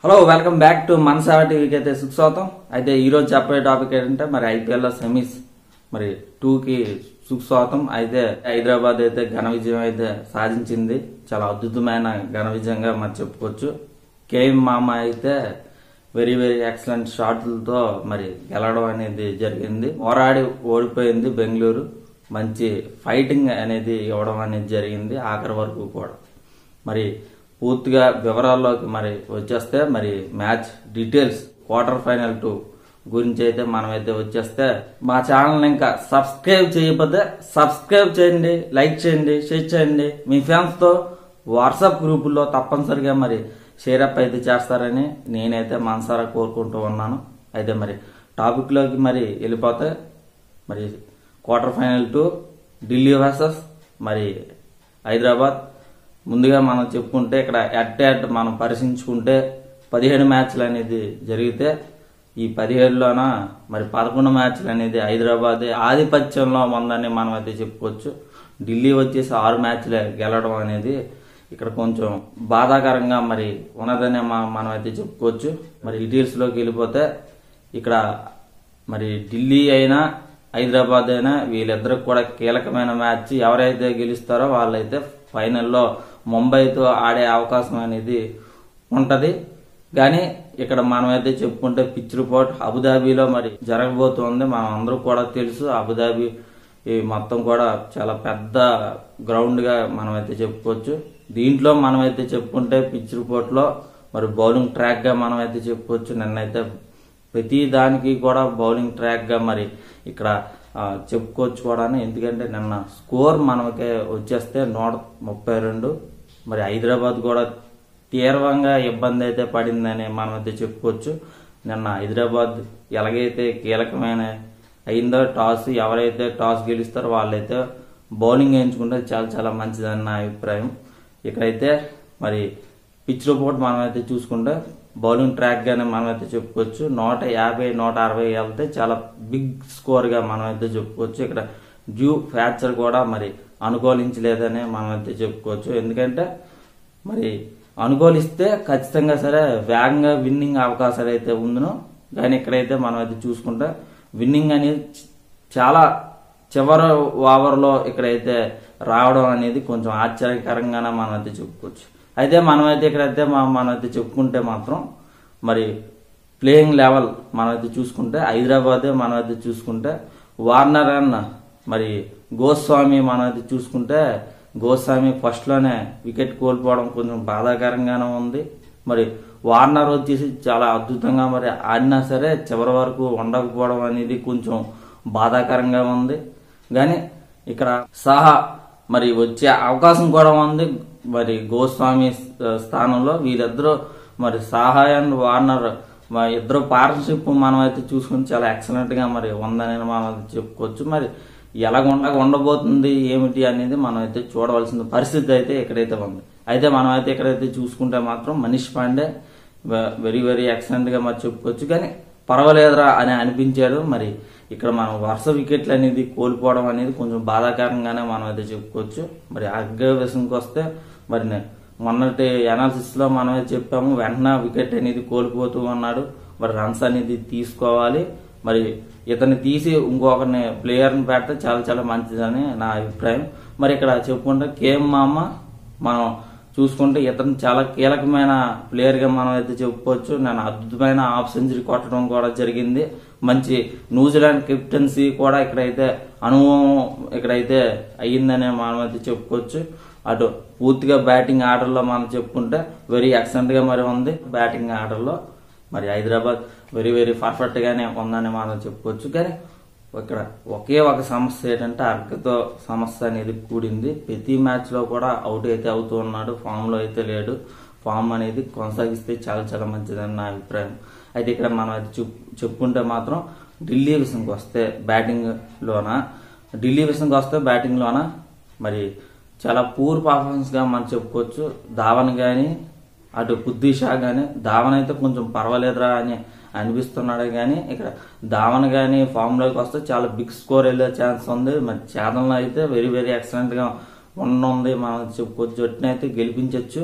hello welcome back to మనసారా టీవీకి అయితే సుస్వాగతం అయితే ఈ రోజు చెప్పే టాపిక్ ఏంటంటే మరి ఐపీఎల్ లో సెమీస్ మరి టూ కి సుస్వాగతం అయితే హైదరాబాద్ అయితే ఘన విజయం అయితే సాధించింది చాలా అద్భుతమైన ఘన విజయంగా మరి చెప్పుకోవచ్చు కేఎం మామ అయితే వెరీ వెరీ ఎక్సలెంట్ షాట్లతో మరి గెలవడం అనేది జరిగింది పోరాడి ఓడిపోయింది బెంగళూరు మంచి ఫైటింగ్ అనేది ఇవ్వడం అనేది జరిగింది ఆఖరి వరకు కూడా మరి పూర్తిగా వివరాల్లోకి మరి వచ్చేస్తే మరి match details quarter final two గురించి అయితే మనం అయితే వచ్చేస్తే మా ఛానల్ ఇంకా సబ్స్క్రైబ్ చేయకపోతే సబ్స్క్రైబ్ చేయండి లైక్ చేయండి షేర్ చేయండి మీ ఫ్యాన్స్ తో వాట్సాప్ గ్రూపుల్లో తప్పనిసరిగా మరి షేర్ అప్ అయితే చేస్తారని నేనైతే మనసారా కోరుకుంటూ ఉన్నాను అయితే మరి టాపిక్ లోకి మరి వెళ్ళిపోతే మరి quarter final two Delhi versus మరి హైదరాబాద్ ముందుగా మనం చెప్పుకుంటే ఇక్కడ ఎట్ ఎట్ మనం పరిశీలించుకుంటే పదిహేడు మ్యాచ్లు అనేది జరిగితే ఈ పదిహేడులోన మరి పదకొండు మ్యాచ్లు అనేది హైదరాబాద్ ఆధిపత్యంలో ఉందని మనం అయితే చెప్పుకోవచ్చు ఢిల్లీ వచ్చేసి ఆరు మ్యాచ్లే గెలవడం అనేది ఇక్కడ కొంచెం బాధాకరంగా మరి ఉన్నదనే మ- మనం అయితే చెప్పుకోవచ్చు మరి డీటెయిల్స్ లోకి వెళ్ళిపోతే ఇక్కడ మరి ఢిల్లీ అయినా హైదరాబాద్ అయినా వీళ్ళిద్దరికి కూడా కీలకమైన మ్యాచ్ ఎవరైతే గెలుస్తారో వాళ్ళైతే ఫైనల్లో ముంబైతో ఆడే అవకాశం అనేది ఉంటది కానీ ఇక్కడ మనమైతే చెప్పుకుంటే పిచ్ రిపోర్ట్ అబుదాబిలో మరి జరగబోతోంది మనం అందరూ కూడా తెలుసు అబుదాబి ఈ మొత్తం కూడా చాలా పెద్ద గ్రౌండ్ గా మనమైతే చెప్పుకోవచ్చు దీంట్లో మనమైతే చెప్పుకుంటే పిచ్ రిపోర్ట్ లో మరి బౌలింగ్ ట్రాక్ గా మనమైతే చెప్పుకోవచ్చు నిన్నైతే ప్రతి దానికి కూడా బౌలింగ్ ట్రాక్ గా మరి ఇక్కడ ఆ, చెప్పుకోవచ్చు కూడా ఎందుకంటే నిన్న స్కోర్ మనకి వచ్చేస్తే నూట ముప్పై రెండు మరి హైదరాబాద్ కూడా తీవ్రంగా ఇబ్బంది అయితే పడిందని మనం అయితే చెప్పుకోవచ్చు నిన్న హైదరాబాద్ ఎలాగైతే కీలకమైన అయిందో టాస్ ఎవరైతే టాస్ గెలుస్తారో వాళ్ళైతే బౌలింగ్ వేయించుకుంటే చాలా చాలా మంచిదని నా అభిప్రాయం ఇక్కడైతే మరి పిచ్ రిపోర్ట్ మనం అయితే చూసుకుంటే బౌలింగ్ ట్రాక్ గానే మనం అయితే చెప్పుకోవచ్చు నూట యాభై నూట అరవై వెళ్తే చాలా బిగ్ స్కోర్ గా మనం అయితే చెప్పుకోవచ్చు ఇక్కడ డ్యూ ఫ్యాక్చర్ కూడా మరి అనుకూలించలేదని మనం అయితే చెప్పుకోవచ్చు ఎందుకంటే మరి అనుకూలిస్తే ఖచ్చితంగా సరే వేగంగా విన్నింగ్ అవకాశాలు అయితే ఉందనో కానీ ఇక్కడైతే మనం అయితే చూసుకుంటే విన్నింగ్ అనేది చ- చాలా చివరి ఓవర్లో ఇక్కడైతే రావడం అనేది కొంచెం ఆశ్చర్యకరంగానే మనం అయితే చెప్పుకోవచ్చు అయితే మనమైతే ఇక్కడైతే మా- మనం అయితే చెప్పుకుంటే మాత్రం మరి ప్లేయింగ్ లెవెల్ మనం అయితే చూసుకుంటే హైదరాబాదే మనం అయితే చూసుకుంటే వార్నర్ అన్న మరి గోస్వామి మనం అయితే చూసుకుంటే గోస్వామి ఫస్ట్ లోనే వికెట్ కోల్పోవడం కొంచెం బాధాకరంగానే ఉంది మరి వార్నర్ వచ్చేసి చాలా అద్భుతంగా మరి ఆడినా సరే చివరి వరకు ఉండకపోవడం అనేది కొంచెం బాధాకరంగా ఉంది కానీ ఇక్కడ సాహా మరి వచ్చే అవకాశం కూడా ఉంది మరి గోస్వామి స్థ- స్థానంలో వీరిద్దరూ మరి సాహా అండ్ వార్నర్ మా ఇద్దరు పార్ట్నర్షిప్ మనం అయితే చూసుకుని చాలా ఎక్సలెంట్ గా మరి ఉందని మనం అయితే చెప్పుకోవచ్చు మరి ఎలాగ ఉండ ఉండబోతుంది ఏమిటి అనేది మనం అయితే చూడవలసిన పరిస్థితి అయితే ఇక్కడైతే ఉంది అయితే మనం అయితే ఇక్కడైతే చూసుకుంటే మాత్రం Manish Pandey very very excellent గా మరి చెప్పుకోవచ్చు కానీ పర్వాలేదురా అని అనిపించాడు మరి ఇక్కడ మనం వరుస వికెట్లు అనేది కోల్పోవడం అనేది కొంచెం బాధాకరంగానే మనం అయితే చెప్పుకోవచ్చు మరి అగ్రవేశంకి వస్తే మరి నే- మొన్నటి అనాలిసిస్ లో మనమే చెప్పాము వెంటనే వికెట్ అనేది కోల్పోతూ ఉన్నాడు మరి రన్స్ అనేది తీసుకోవాలి మరి ఇతన్ని తీసి ఇంకొకరిని ప్లేయర్ని పెడితే చాలా చాలా మంచిదని నా అభిప్రాయం మరి ఇక్కడ చెప్పుకుంటే కేఎం మామ మనం చూసుకుంటే ఇతను చాలా కీలకమైన ప్లేయర్ గా మనం అయితే చెప్పుకోవచ్చు నేను అద్భుతమైన హాఫ్ సెంచరీ కొట్టడం కూడా జరిగింది మంచి న్యూజిలాండ్ కెప్టెన్సీ కూడా ఇక్కడైతే అనుభవం ఇక్కడైతే అయ్యిందనే మనం అయితే చెప్పుకోవచ్చు అటు పూర్తిగా బ్యాటింగ్ ఆర్డర్లో మనం చెప్పుకుంటే వెరీ ఎక్సలెంట్ గా మరి ఉంది బ్యాటింగ్ ఆర్డర్లో మరి హైదరాబాద్ వెరీ వెరీ పర్ఫెక్ట్ గానే ఉందని మనం చెప్పుకోవచ్చు కానీ ఇక్కడ ఒకే ఒక సమస్య ఏంటంటే అర్గతో సమస్య అనేది కూడింది ప్రతి మ్యాచ్ లో కూడా అవుట్ అయితే అవుతూ ఉన్నాడు ఫామ్ లో అయితే లేడు ఫామ్ అనేది కొనసాగిస్తే చాలా చాలా మంచిదని నా అభిప్రాయం అయితే ఇక్కడ మనం అది చెప్- చెప్పుకుంటే మాత్రం ఢిల్లీ విషయంకి వస్తే బ్యాటింగ్ లోన ఢిల్లీ విషయంకి వస్తే బ్యాటింగ్ లోన మరి చాలా పూర్ పర్ఫార్మెన్స్ గా మనం చెప్పుకోవచ్చు ధావన్ గాని అటు బుద్ధి షా గానీ ధావన్ అయితే కొంచెం పర్వాలేదురా అని అనిపిస్తున్నాడు కానీ ఇక్కడ ధావన్ గానీ ఫామ్ లోకి వస్తే చాలా బిగ్ స్కోర్ వెళ్ళే ఛాన్స్ ఉంది మరి చేతనలో అయితే వెరీ వెరీ ఎక్సలెంట్ గా ఉండనుంది మనం చెప్పుకోవచ్చు జట్టుని అయితే గెలిపించవచ్చు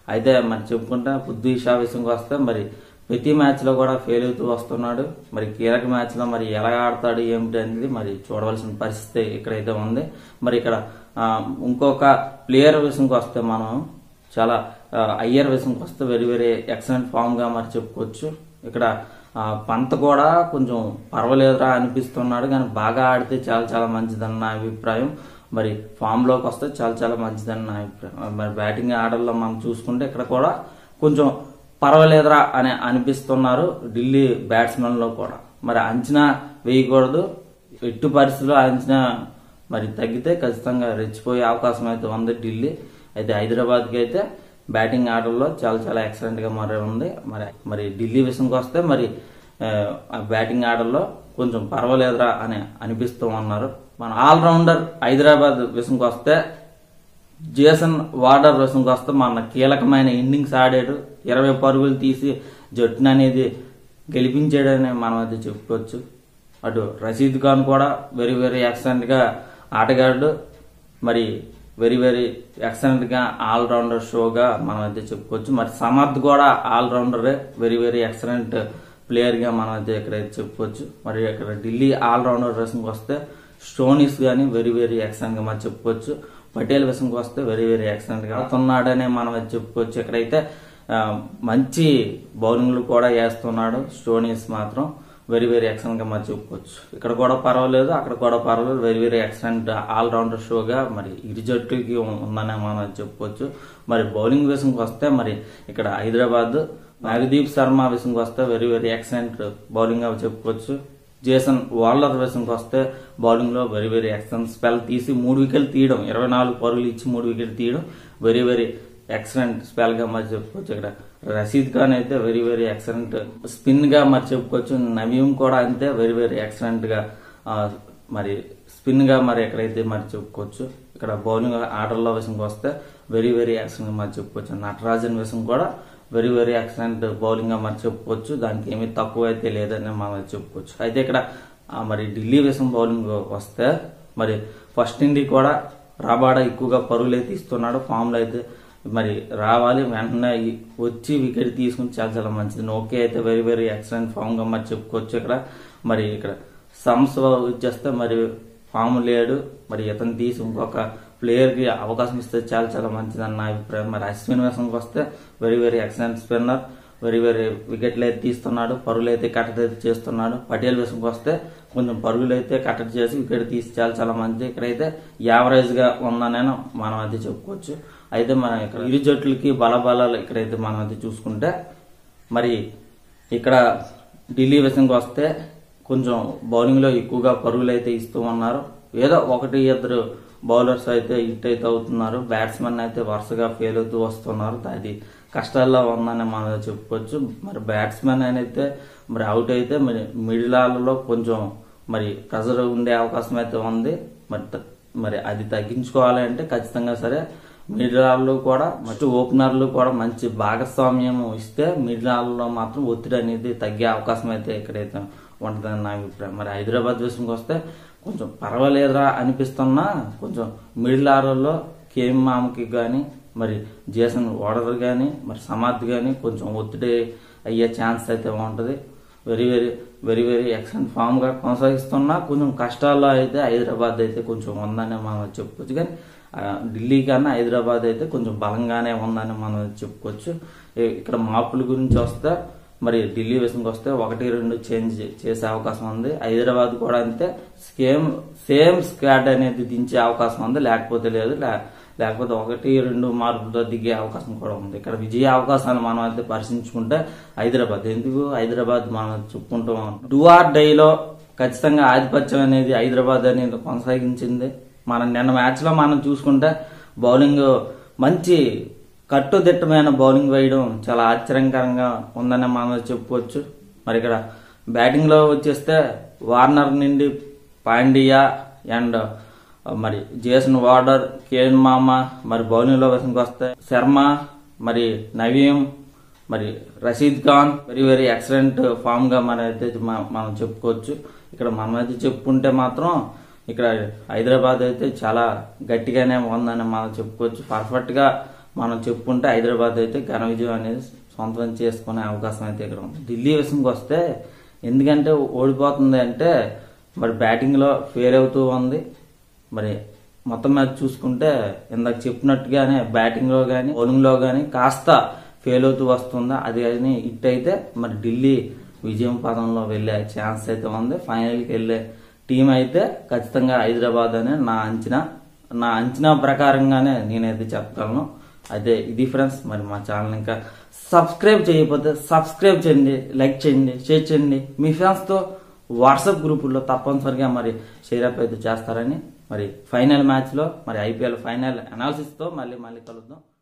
అయితే మరి చెప్పుకుంటే పృథ్వీ షా విషయంకి వస్తే మరి ప్రతి మ్యాచ్ లో కూడా ఫెయిల్ అవుతూ వస్తున్నాడు మరి కీలక మ్యాచ్ లో మరి ఎలా ఆడతాడు ఏమిటి అనేది మరి చూడవలసిన పరిస్థితి ఇక్కడైతే ఉంది మరి ఇక్కడ ఆ, ఇంకొక ప్లేయర్ విషయంకి వస్తే మనం చాలా ఆ, అయ్యర్ విషయంకి వస్తే వెరీ వెరీ ఎక్సలెంట్ ఫామ్ గా మరి చెప్పుకోవచ్చు ఇక్కడ ఆ, పంత కూడా కొంచెం పర్వాలేదురా అనిపిస్తున్నాడు కానీ బాగా ఆడితే చాలా చాలా మంచిదని నా అభిప్రాయం మరి ఫామ్ లోకి వస్తే చాలా చాలా మంచిదని నా అభిప్రాయం మరి బ్యాటింగ్ ఆర్డర్లో మనం చూసుకుంటే ఇక్కడ కూడా కొంచెం పర్వాలేదురా అని అనిపిస్తున్నారు ఢిల్లీ బ్యాట్స్మెన్ లో కూడా మరి అంచనా వేయకూడదు ఎట్టు పరిస్థితుల్లో అంచనా మరి తగ్గితే ఖచ్చితంగా రెచ్చిపోయే అవకాశం అయితే ఉంది ఢిల్లీ అయితే హైదరాబాద్కి అయితే బ్యాటింగ్ ఆర్డర్లో చాలా చాలా ఎక్సలెంట్ గా మరి ఉంది మరి మరి ఢిల్లీ విషయంకి వస్తే మరి ఆ, ఆ బ్యాటింగ్ ఆర్డర్లో కొంచెం పర్వాలేదురా అని అనిపిస్తూ ఉన్నారు మన ఆల్రౌండర్ హైదరాబాద్ విషయంకి వస్తే జేసన్ వార్డర్ విషయంకి వస్తే మన కీలకమైన ఇన్నింగ్స్ ఆడాడు ఇరవై పరుగులు తీసి జట్టును అనేది గెలిపించాడని మనం అయితే చెప్పుకోవచ్చు అటు రషీద్ ఖాన్ కూడా వెరీ వెరీ ఎక్సలెంట్ గా ఆటగాడు మరి వెరీ వెరీ ఎక్సలెంట్ గా ఆల్ రౌండర్ షోగా మనం అయితే చెప్పుకోవచ్చు మరి సమర్థ్ కూడా ఆల్ రౌండరే వెరీ వెరీ ఎక్సలెంట్ ప్లేయర్ గా మనం అయితే ఇక్కడ చెప్పుకోవచ్చు మరి ఇక్కడ ఢిల్లీ ఆల్ రౌండర్ విషయంకి వస్తే స్టోనీస్ గానీ వెరీ వెరీ ఎక్సలెంట్ గా మనం చెప్పుకోవచ్చు పటేల్ విషయంకి వస్తే వెరీ వెరీ ఎక్సలెంట్ గా ఆడుతున్నాడనే మనం అయితే చెప్పుకోవచ్చు ఇక్కడైతే ఆ, మంచి బౌలింగ్లు కూడా వేస్తున్నాడు స్టోనీస్ మాత్రం వెరీ వెరీ ఎక్సలెంట్ గా మరి చెప్పుకోవచ్చు ఇక్కడ కూడా పర్వాలేదు అక్కడ కూడా పర్వాలేదు very very excellent all rounder షోగా మరి ఇరు జట్టుకి ఉందనే మనం చెప్పుకోవచ్చు మరి బౌలింగ్ విషయంకి వస్తే మరి ఇక్కడ హైదరాబాద్ నవదీప్ శర్మ విషయంకి వస్తే వెరీ వెరీ ఎక్సలెంట్ బౌలింగ్ గా చెప్పుకోవచ్చు జేసన్ వార్లర్ విషయంకి వస్తే బౌలింగ్ లో వెరీ వెరీ ఎక్సలెంట్ స్పెల్ తీసి మూడు వికెట్లు తీయడం ఇరవై నాలుగు పరుగులు ఇచ్చి మూడు వికెట్లు తీయడం వెరీ వెరీ ఎక్సలెంట్ స్పెల్ గా మరి చెప్పుకోవచ్చు ఇక్కడ రషీద్ ఖాన్ అయితే వెరీ వెరీ ఎక్సలెంట్ స్పిన్ గా మరి చెప్పుకోవచ్చు నవీం కూడా అంతే వెరీ వెరీ ఎక్సలెంట్ గా ఆ, మరి స్పిన్ గా మరి ఎక్కడైతే మరి చెప్పుకోవచ్చు ఇక్కడ బౌలింగ్ ఆర్డర్లో విషయంకి వస్తే వెరీ వెరీ ఎక్సలెంట్ గా మరి చెప్పుకోవచ్చు నటరాజన్ విషయం కూడా వెరీ వెరీ ఎక్సలెంట్ బౌలింగ్ గా మరి చెప్పుకోవచ్చు దానికి ఏమీ తక్కువ అయితే లేదని మనం చెప్పుకోవచ్చు అయితే ఇక్కడ ఆ, మరి ఢిల్లీ విషయం బౌలింగ్ వస్తే మరి ఫస్ట్ ఇండి కూడా రాబాడా ఎక్కువగా పరుగులు అయితే ఇస్తున్నాడు ఫామ్ లో అయితే మరి రావాలి వెంటనే ఈ- వచ్చి వికెట్ తీసుకుని చాలా చాలా మంచిది ఓకే అయితే వెరీ వెరీ ఎక్సలెంట్ ఫామ్ గా మరి చెప్పుకోవచ్చు ఇక్కడ మరి ఇక్కడ సమ్స్ వచ్చేస్తే మరి ఫామ్ లేడు మరి ఇతను తీసి ఇంకొక ప్లేయర్ కి అవకాశం ఇస్తే చాలా చాలా మంచిది అన్న అభిప్రాయం మరి అశ్విన్ విషయంకి వస్తే very very excellent spinner very very వికెట్లు అయితే తీస్తున్నాడు పరుగులు అయితే కట్టడి అయితే చేస్తున్నాడు పటేల్ విషయంకి వస్తే కొంచెం పరుగులు అయితే కట్టడి చేసి వికెట్ తీసి చాలా చాలా మంచిది ఇక్కడైతే యావరేజ్ గా ఉందనేను మనం అయితే చెప్పుకోవచ్చు అయితే మనం ఇక్కడ ఇరు జట్లకి బలబలాలు ఇక్కడైతే మనం అయితే చూసుకుంటే మరి ఇక్కడ ఢిల్లీ విషయంకి వస్తే కొంచెం బౌలింగ్ లో ఎక్కువగా పరుగులు అయితే ఇస్తూ ఉన్నారు ఏదో ఒకటి ఇద్దరు బౌలర్స్ అయితే హిట్ అయితే అవుతున్నారు బ్యాట్స్మెన్ అయితే వరుసగా ఫెయిల్ అవుతూ వస్తున్నారు అది కష్టాల్లో ఉందని మనం చెప్పుకోవచ్చు మరి బ్యాట్స్మెన్ అయితే మరి అవుట్ అయితే మరి మిడిల్ ఆర్డర్లో కొంచెం మరి ప్రెజర్ ఉండే అవకాశం అయితే ఉంది మరి త- మరి అది తగ్గించుకోవాలి అంటే ఖచ్చితంగా సరే మిడిల్ ఆర్డర్లు కూడా మంచి ఓపెనర్లు కూడా మంచి భాగస్వామ్యం ఇస్తే మిడిల్ ఆర్డర్లో మాత్రం ఒత్తిడి అనేది తగ్గే అవకాశం అయితే ఇక్కడైతే ఉంటుందని నా అభిప్రాయం మరి హైదరాబాద్ విషయంకి వస్తే కొంచెం పర్వాలేదురా అనిపిస్తున్నా కొంచెం మిడిల్ ఆర్డర్లో కేఎం మామకి కానీ మరి జేసన్ ఓడర్ కానీ మరి సమాధ్ కానీ కొంచెం ఒత్తిడి అయ్యే ఛాన్స్ అయితే ఉంటుంది very very very very excellent form గా కొనసాగిస్తున్నా కొంచెం కష్టాల్లో అయితే హైదరాబాద్ అయితే కొంచెం ఉందని మనం చెప్పుకోవచ్చు కానీ ఆ, ఢిల్లీ కన్నా హైదరాబాద్ అయితే కొంచెం బలంగానే ఉందని మనం చెప్పుకోవచ్చు ఇ- ఇక్కడ మార్పుల గురించి వస్తే మరి ఢిల్లీ విషయంకి వస్తే ఒకటి రెండు చేంజ్ చేసే అవకాశం ఉంది హైదరాబాద్ కూడా అంతే సేమ్ సేమ్ స్క్వాడ్ అనేది దించే అవకాశం ఉంది లేకపోతే లేదు లే- లేకపోతే ఒకటి రెండు మార్పులతో దిగే అవకాశం కూడా ఉంది ఇక్కడ విజయ అవకాశాలు మనం అయితే పరిశీలించుకుంటే హైదరాబాద్ ఎందుకు హైదరాబాద్ మనం చెప్పుకుంటూ డూ ఆర్ డైలో ఖచ్చితంగా ఆధిపత్యం అనేది హైదరాబాద్ అనేది కొనసాగించింది మనం నిన్న మ్యాచ్ లో మనం చూసుకుంటే బౌలింగ్ మంచి కట్టుదిట్టమైన బౌలింగ్ వేయడం చాలా ఆశ్చర్యకరంగా ఉందని మనం చెప్పుకోవచ్చు మరి ఇక్కడ బ్యాటింగ్ లో వచ్చేస్తే వార్నర్ నుండి పాండియా అండ్ మరి జేసన్ వార్డర్ కేఎన్ మామ మరి బౌలింగ్ లో విషయంకి వస్తే శర్మ మరి నవీం మరి Rashid Khan very very excellent form గా మన అయితే మ- మనం చెప్పుకోవచ్చు ఇక్కడ మనం అయితే చెప్పుకుంటే మాత్రం ఇక్కడ హైదరాబాద్ అయితే చాలా గట్టిగానే ఉందని మనం చెప్పుకోవచ్చు పర్ఫెక్ట్ గా మనం చెప్పుకుంటే హైదరాబాద్ అయితే ఘన విజయం అనేది సొంతం చేసుకునే అవకాశం అయితే ఇక్కడ ఉంది ఢిల్లీ విషయంకి వస్తే ఎందుకంటే ఓడిపోతుంది అంటే మరి బ్యాటింగ్లో ఫెయిల్ అవుతూ ఉంది మరి మొత్తం మీద చూసుకుంటే ఇందాక చెప్పినట్టుగానే బ్యాటింగ్లో కానీ బౌలింగ్లో కానీ కాస్త ఫెయిల్ అవుతూ వస్తుందా అది కానీ హిట్ అయితే మరి ఢిల్లీ విజయం పదంలో వెళ్ళే ఛాన్స్ అయితే ఉంది ఫైనల్కి వెళ్ళే టీం అయితే ఖచ్చితంగా హైదరాబాద్ అనే నా అంచనా నా అంచనా ప్రకారంగానే నేనైతే చెప్పగలను అయితే ఇది ఫ్రెండ్స్ మరి మా ఛానల్ ఇంకా సబ్స్క్రైబ్ చేయకపోతే సబ్స్క్రైబ్ చేయండి లైక్ చేయండి షేర్ చేయండి మీ ఫ్రెండ్స్తో వాట్సాప్ గ్రూపుల్లో తప్పనిసరిగా మరి షేర్ అప్ అయితే చేస్తారని మరి ఫైనల్ మ్యాచ్లో మరి ఐపీఎల్ ఫైనల్ అనాలిసిస్తో మళ్ళీ మళ్ళీ కలుద్దాం